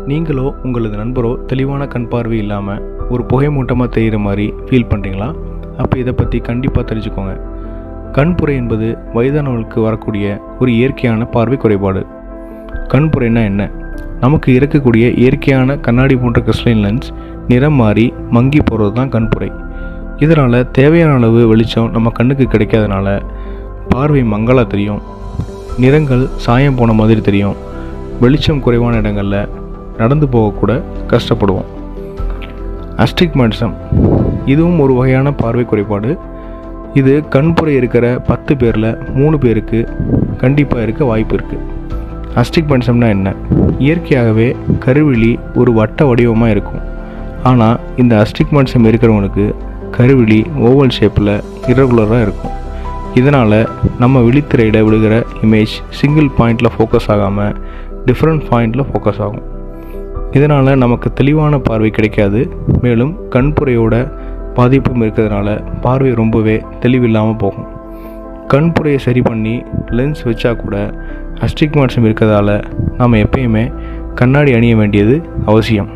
நீங்களோ உங்களது நண்பரோ தெளிவான கண் பார்வை இல்லாமல் ஒரு புகை மூட்டமாக தெரிகிற மாதிரி ஃபீல் பண்ணுறீங்களா அப்போ இதை பற்றி கண்டிப்பாக தெரிஞ்சுக்கோங்க கண்புரை என்பது வயதானவர்களுக்கு வரக்கூடிய ஒரு இயற்கையான பார்வை குறைபாடு கண்புரைனா என்ன நமக்கு இருக்கக்கூடிய இயற்கையான கண்ணாடி போன்ற கிறிஸ்டலின் லென்ஸ் நிறம் மாறி மங்கி போகிறது தான் கண்புரை இதனால் தேவையான அளவு வெளிச்சம் நம்ம கண்ணுக்கு கிடைக்காதனால பார்வை மங்கலாக தெரியும் நிறங்கள் சாயம் போன மாதிரி தெரியும் வெளிச்சம் குறைவான இடங்களில் நடந்து போகக்கூட கஷ்டப்படுவோம் அஸ்டிக்மெண்ட்சம் இதுவும் ஒரு வகையான பார்வை குறைபாடு இது கண்புரை இருக்கிற பத்து பேரில் மூணு பேருக்கு கண்டிப்பாக இருக்க வாய்ப்பு இருக்குது அஸ்டிக்மெண்ட்சம்னா என்ன இயற்கையாகவே கருவிழி ஒரு வட்ட வடிவமாக இருக்கும் ஆனால் இந்த அஸ்டிக்மெண்ட்சம் இருக்கிறவங்களுக்கு கருவிழி ஓவல் ஷேப்பில் இரகுலராக இருக்கும் இதனால் நம்ம விழித்திரையிட விழுகிற இமேஜ் சிங்கிள் பாயிண்டில் ஃபோக்கஸ் ஆகாமல் டிஃப்ரெண்ட் பாயிண்டில் ஃபோக்கஸ் ஆகும் இதனால் நமக்கு தெளிவான பார்வை கிடைக்காது மேலும் கண்புரையோட பாதிப்பும் இருக்கிறதுனால பார்வை ரொம்பவே தெளிவில்லாமல் போகும் கண்புரையை சரி பண்ணி லென்ஸ் வச்சா கூட அஸ்டிக்மாட்சம் இருக்கிறதால நாம் எப்பயுமே கண்ணாடி அணிய வேண்டியது அவசியம்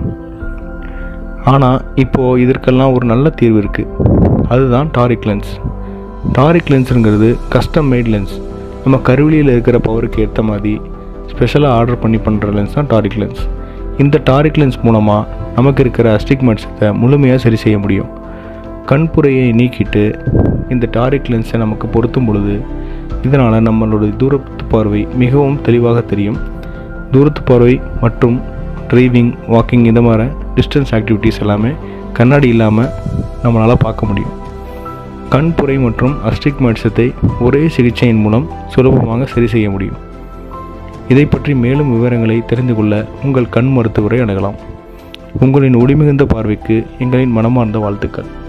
ஆனால் இப்போது இதற்கெல்லாம் ஒரு நல்ல தீர்வு இருக்குது அதுதான் டாரிக் லென்ஸ் டாரிக் லென்ஸுங்கிறது கஸ்டம் மேட் லென்ஸ் நம்ம கருவிலியில் இருக்கிற பவருக்கு ஏற்ற மாதிரி ஸ்பெஷலாக ஆர்டர் பண்ணி பண்ணுற லென்ஸ் தான் டாரிக் லென்ஸ் இந்த டாரிக் லென்ஸ் மூலமாக நமக்கு இருக்கிற அஸ்டிக்மெண்ட்ஸை முழுமையாக சரி செய்ய முடியும் கண்புரையை நீக்கிட்டு இந்த டாரிக் லென்ஸை நமக்கு பொருத்தும் பொழுது இதனால் நம்மளுடைய தூரத்து பார்வை மிகவும் தெளிவாக தெரியும் தூரத்து பார்வை மற்றும் டிரைவிங் வாக்கிங் இந்த மாதிரி டிஸ்டன்ஸ் ஆக்டிவிட்டீஸ் எல்லாமே கண்ணாடி இல்லாமல் நம்மளால் பார்க்க முடியும் கண்புரை மற்றும் அஸ்டிக்மெட்ஸத்தை ஒரே சிகிச்சையின் மூலம் சுலபமாக சரி செய்ய முடியும் இதை பற்றி மேலும் விவரங்களை தெரிந்து கொள்ள உங்கள் கண் மருத்துவரை அணுகலாம் உங்களின் ஒளிமிகுந்த பார்வைக்கு எங்களின் மனமார்ந்த வாழ்த்துக்கள்